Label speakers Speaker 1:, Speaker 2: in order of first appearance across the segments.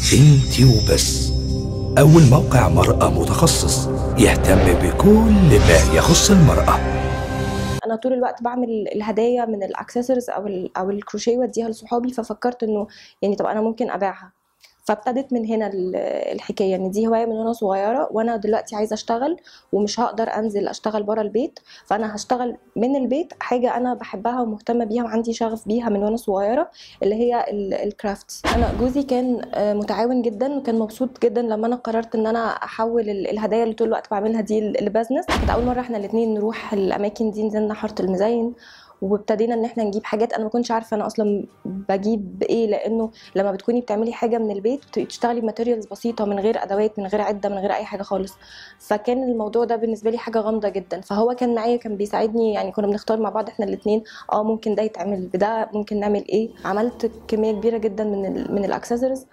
Speaker 1: انتي وبس أول موقع مرأة متخصص يهتم بكل ما يخص المرأة
Speaker 2: انا طول الوقت بعمل الهدايا من الاكسسوارز او ال او الكروشيه واديها لصحابي ففكرت انه يعني طب انا ممكن ابيعها فابتدت من هنا ال- الحكايه ان دي هوايه من وانا صغيره وانا دلوقتي عايزه اشتغل ومش هقدر انزل اشتغل بره البيت فانا هشتغل من البيت حاجه انا بحبها ومهتمه بيها وعندي شغف بيها من وانا صغيره اللي هي الكرافتس انا جوزي كان آه، متعاون جدا وكان مبسوط جدا لما انا قررت ان انا احول ال- الهدايا اللي طول الوقت بعملها دي ل- لبزنس كانت اول مره احنا الاثنين نروح الاماكن دي نزلنا حاره المزين وابتدينا ان احنا نجيب حاجات انا ما كنتش عارفه انا اصلا بجيب ايه لانه لما بتكوني بتعملي حاجه من البيت بتبقي بتشتغلي بماتيريالز بسيطه من غير ادوات من غير عده من غير اي حاجه خالص فكان الموضوع ده بالنسبه لي حاجه غامضه جدا فهو كان معايا كان بيساعدني يعني كنا بنختار مع بعض احنا الاثنين اه ممكن ده يتعمل بده ممكن نعمل ايه عملت كميه كبيره جدا من ال من الاكسسوارز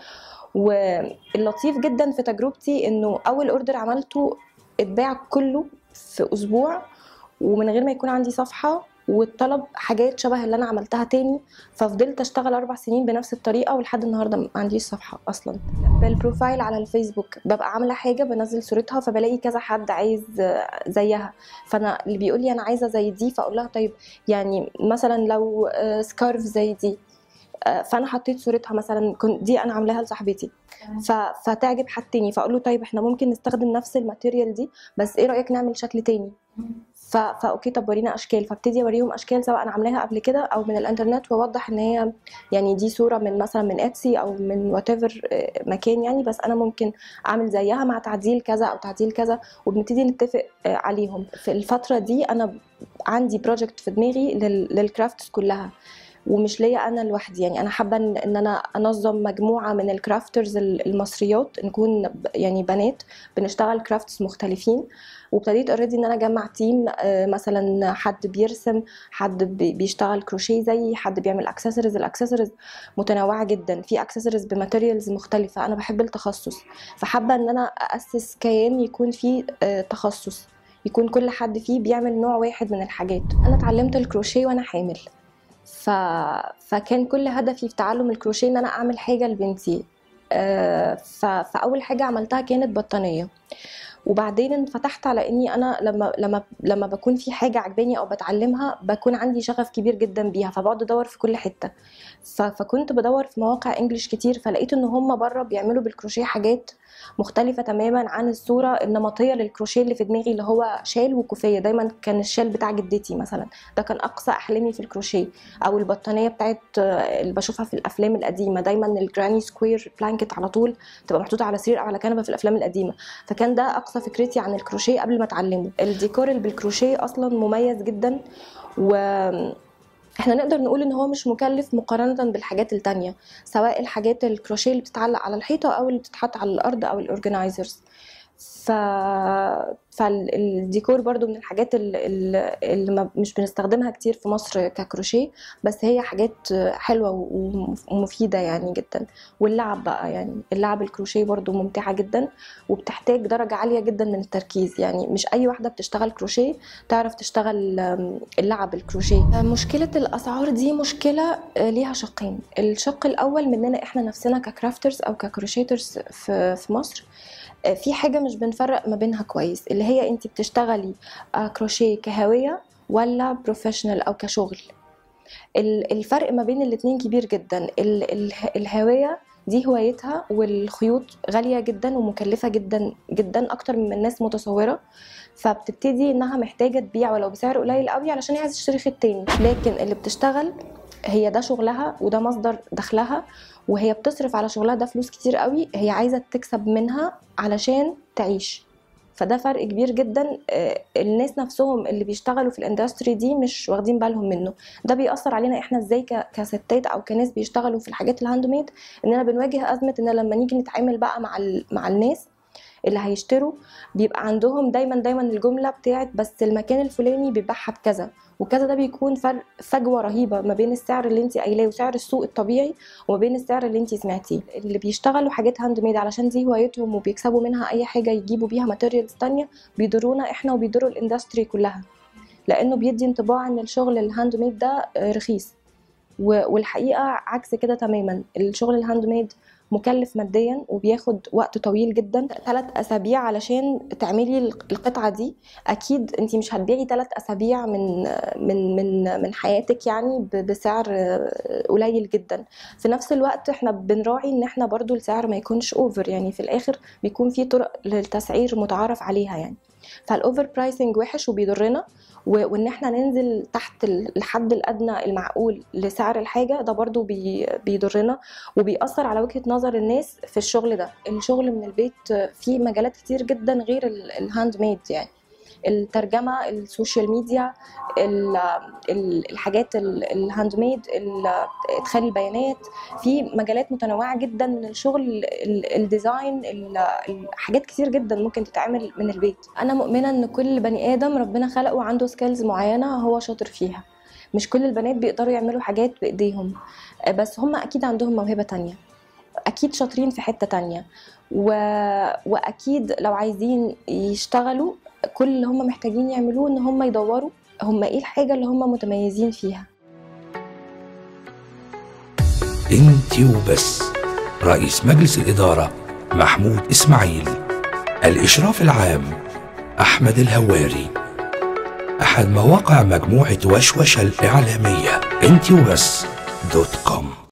Speaker 2: واللطيف جدا في تجربتي انه اول اوردر عملته اتباع كله في اسبوع ومن غير ما يكون عندي صفحه والطلب حاجات شبه اللي انا عملتها تاني ففضلت اشتغل اربع سنين بنفس الطريقه ولحد النهارده ما عنديش صفحه اصلا بالبروفايل على الفيسبوك ببقى عامله حاجه بنزل صورتها فبلاقي كذا حد عايز زيها فانا اللي بيقول لي انا عايزه زي دي فاقول لها طيب يعني مثلا لو سكارف زي دي آه، فانا حطيت صورتها مثلا كنت دي انا عاملاها لصاحبتي ف... فتعجب حد تاني فاقول له طيب احنا ممكن نستخدم نفس الماتيريال دي بس ايه رايك نعمل شكل تاني ف... فاوكي طب ورينا اشكال فابتدي اوريهم اشكال سواء انا عاملاها قبل كده او من الانترنت واوضح ان هي يعني دي صوره من مثلا من اتسي او من وات مكان يعني بس انا ممكن اعمل زيها مع تعديل كذا او تعديل كذا وبنبتدي نتفق آه، عليهم في الفتره دي انا عندي بروجكت في دماغي لل... للكرافتس كلها ومش ليا انا لوحدي يعني انا حابه ان إن انا انظم مجموعه من الكرافترز المصريات نكون ب- يعني بنات بنشتغل كرافتس مختلفين وابتديت اوريدي ان انا اجمع تيم آه، مثلا حد بيرسم حد بي- بيشتغل كروشيه زي حد بيعمل اكسسوارز الاكسسوارز متنوعه جدا في اكسسوارز بماتيريالز مختلفه انا بحب التخصص فحابه ان انا اسس كيان يكون فيه آه، تخصص يكون كل حد فيه بيعمل نوع واحد من الحاجات انا اتعلمت الكروشيه وانا حامل ف... فكان كل هدفي في تعلم الكروشيه ان انا اعمل حاجه لبنتي آه، ف... فاول حاجه عملتها كانت بطانيه وبعدين انفتحت على اني انا لما لما لما بكون في حاجه عجباني او بتعلمها بكون عندي شغف كبير جدا بيها فبقعد ادور في كل حته ف... فكنت بدور في مواقع انجليش كتير فلقيت ان هم بره بيعملوا بالكروشيه حاجات مختلفة تماما عن الصورة النمطية للكروشيه اللي في دماغي اللي هو شال وكوفية دايما كان الشال بتاع جدتي مثلا ده كان أقصى أحلامي في الكروشيه أو البطانية بتاعت آه، اللي بشوفها في الأفلام القديمة دايما الجراني سكوير بلانكت على طول تبقى محطوطة على سرير أو على كنبة في الأفلام القديمة فكان ده أقصى فكرتي عن الكروشيه قبل ما أتعلمه الديكور اللي بالكروشيه أصلا مميز جدا و احنا نقدر نقول ان هو مش مكلف مقارنة بالحاجات التانية سواء الحاجات الكروشيه اللي بتتعلق على الحيطة او اللي بتتحط على الارض او الاورجنايزرز ف... فالديكور برضو من الحاجات ال- ال- اللي ما- مش بنستخدمها كتير في مصر ككروشيه بس هي حاجات حلوة ومف- ومفيدة يعني جدا واللعب بقى يعني اللعب الكروشيه برضو ممتعة جدا وبتحتاج درجة عالية جدا من التركيز يعني مش أي واحدة بتشتغل كروشيه تعرف تشتغل آم، اللعب الكروشيه مشكلة الأسعار دي مشكلة آه، ليها شقين الشق الأول مننا إحنا نفسنا ككرافترز أو ككروشيترز في في مصر آه، في حاجة مش بنفرق ما بينها كويس اللي هي انت بتشتغلي آه، كروشيه كهوية ولا بروفيشنال أو كشغل ال- الفرق ما بين الاتنين كبير جدا ال- ال- الهواية دي هوايتها والخيوط غالية جدا ومكلفة جدا جدا أكتر مما الناس متصورة فبتبتدي إنها محتاجة تبيع ولو بسعر قليل قوي علشان هي عايزة تشتري خيط تاني لكن اللي بتشتغل هي ده شغلها وده مصدر دخلها وهي بتصرف على شغلها ده فلوس كتير قوي هي عايزة تكسب منها علشان تعيش فده فرق كبير جدا آه، الناس نفسهم اللي بيشتغلوا في الاندستري دي مش واخدين بالهم منه ده بيأثر علينا احنا ازاي ك- كستات او كناس بيشتغلوا في الحاجات الهاند ميد اننا بنواجه ازمه ان لما نيجي نتعامل بقى مع ال- مع الناس اللي هيشتروا بيبقى عندهم دايما دايما الجمله بتاعت بس المكان الفلاني بيبيعها بكذا وكذا ده بيكون فرق فجوه رهيبه ما بين السعر اللي انت قايلاه وسعر السوق الطبيعي وما بين السعر اللي انت سمعتيه اللي بيشتغلوا حاجات هاند ميد علشان دي هوايتهم وبيكسبوا منها اي حاجه يجيبوا بيها ماتيريالز تانية بيضرونا احنا وبيضروا الاندستري كلها لانه بيدي انطباع ان الشغل الهاند ميد ده آه، رخيص و- والحقيقه عكس كده تماما الشغل الهاند ميد مكلف ماديا وبياخد وقت طويل جدا ثلاث اسابيع علشان تعملي القطعه دي اكيد انت مش هتبيعي ثلاث اسابيع من من من من حياتك يعني ب- بسعر قليل جدا في نفس الوقت احنا بنراعي ان احنا برضو السعر ما يكونش اوفر يعني في الاخر بيكون في طرق للتسعير متعارف عليها يعني فالاوفر برايسنج وحش وبيضرنا و- وان احنا ننزل تحت ال- الحد الادنى المعقول لسعر الحاجه ده برضو بي- بيضرنا وبيأثر على وجهه نظر الناس في الشغل ده الشغل من البيت فيه مجالات كتير جدا غير ال- الهاند ميد يعني الترجمه السوشيال ميديا ال- ال- الحاجات ال- الهاند ميد ال- ادخال البيانات في مجالات متنوعه جدا من الشغل ال- الديزاين ال- ال- حاجات كتير جدا ممكن تتعمل من البيت انا مؤمنه ان كل بني ادم ربنا خلقه وعنده سكيلز معينه هو شاطر فيها مش كل البنات بيقدروا يعملوا حاجات بايديهم بس هم اكيد عندهم موهبه تانية اكيد شاطرين في حته تانية و... واكيد لو عايزين يشتغلوا كل اللي هم محتاجين يعملوه ان هم يدوروا هم ايه الحاجه اللي هم متميزين فيها
Speaker 1: انت وبس رئيس مجلس الإدارة محمود إسماعيل الإشراف العام أحمد الهواري أحد مواقع مجموعة وشوشة الإعلامية انت وبس دوت كوم